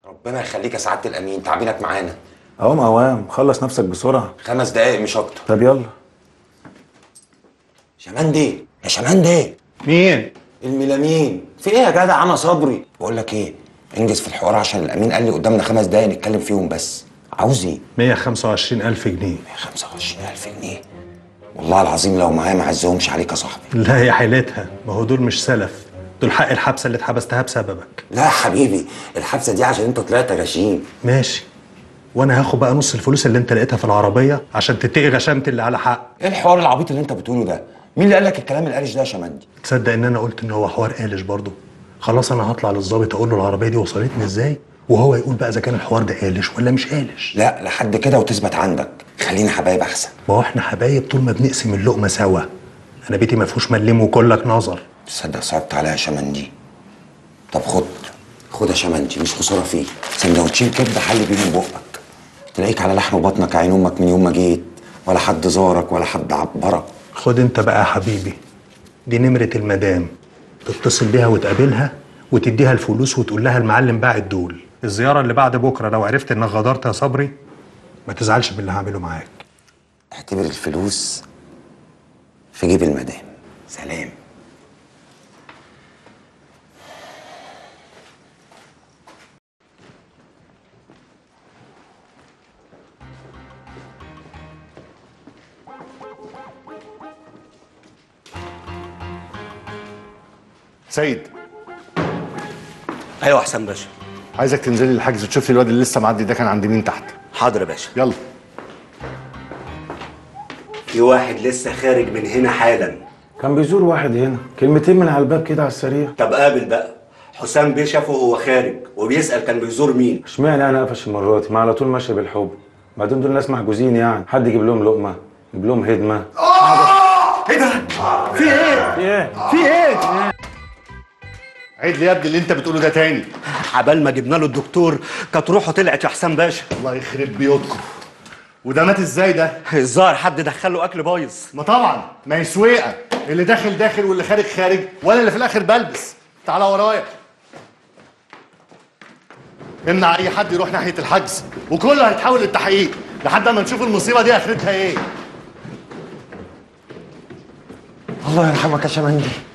ربنا يخليك يا سعاده الامين تعبينك معانا اهو اوام خلص نفسك بسرعه خمس دقايق مش اكتر طب يلا شماندي يا شماندي مين؟ الميلامين في ايه يا جدع انا صبري بقول لك ايه انجز في الحوار عشان الامين قال لي قدامنا خمس دقايق نتكلم فيهم بس عاوز ايه 125 ألف جنيه 25000 جنيه والله العظيم لو معايا ما عزهمش عليك يا صاحبي لا يا حيلتها ما هو دول مش سلف دول حق الحبسة اللي اتحبستها بسببك لا يا حبيبي الحبسه دي عشان انت طلعت غشيم ماشي وانا هاخد بقى نص الفلوس اللي انت لقيتها في العربية عشان تتقي غشامتي اللي على حق ايه الحوار العبيط اللي انت بتقوله ده مين اللي قال لك الكلام القرش ده يا شماندي تصدق ان انا قلت ان هو حوار قالش برضه خلاص انا هطلع للظابط اقول له العربية دي وصلتني ازاي وهو يقول بقى اذا كان الحوار ده قالش ولا مش قالش لا لحد كده وتثبت عندك خلينا حبايب احسن ما هو احنا حبايب طول ما بنقسم اللقمة سوا انا بيتي ما فيهوش ملم وكلك نظر تصدق صعبت عليها يا شماندي طب خد خد يا شماندي مش خساره فيك سندوتشين كبده حل بيهم بقك تلاقيك على لحم بطنك عين امك من يوم ما جيت ولا حد زارك ولا حد عبرك خد انت بقى يا حبيبي دي نمرة المدام تتصل بيها وتقابلها وتديها الفلوس وتقول لها المعلم باعت دول الزيارة اللي بعد بكرة لو عرفت انك غدرت يا صبري ما تزعلش باللي هعمله معاك اعتبر الفلوس في جيب المدام سلام سيد ايوه حسام باشا عايزك تنزلي الحجز وتشوف لي الواد اللي لسه معدي ده كان عند مين تحت حاضر يا باشا يلا في واحد لسه خارج من هنا حالا كان بيزور واحد هنا كلمتين من على الباب كده على السريع طب قابل بقى حسام بيه شافه وهو خارج وبيسأل كان بيزور مين اشمعنى انا قفش المره دي ما على طول ماشي بالحب بعدين دول ناس محجوزين يعني حد يجيب لهم لقمه يجيب لهم هدمه عيد لي يا ابني اللي انت بتقوله ده تاني عبال ما جبنا له الدكتور كانت روحه طلعت يا حسام باشا الله يخرب بيوتكم وده مات ازاي ده الظاهر حد دخله اكل بايظ ما طبعا ما هي سويقه اللي داخل داخل واللي خارج خارج وانا اللي في الاخر بلبس تعالى ورايا امنع اي حد يروح ناحيه الحجز وكله هيتحول للتحقيق لحد ما نشوف المصيبه دي اخرتها ايه الله يرحمك يا شماندي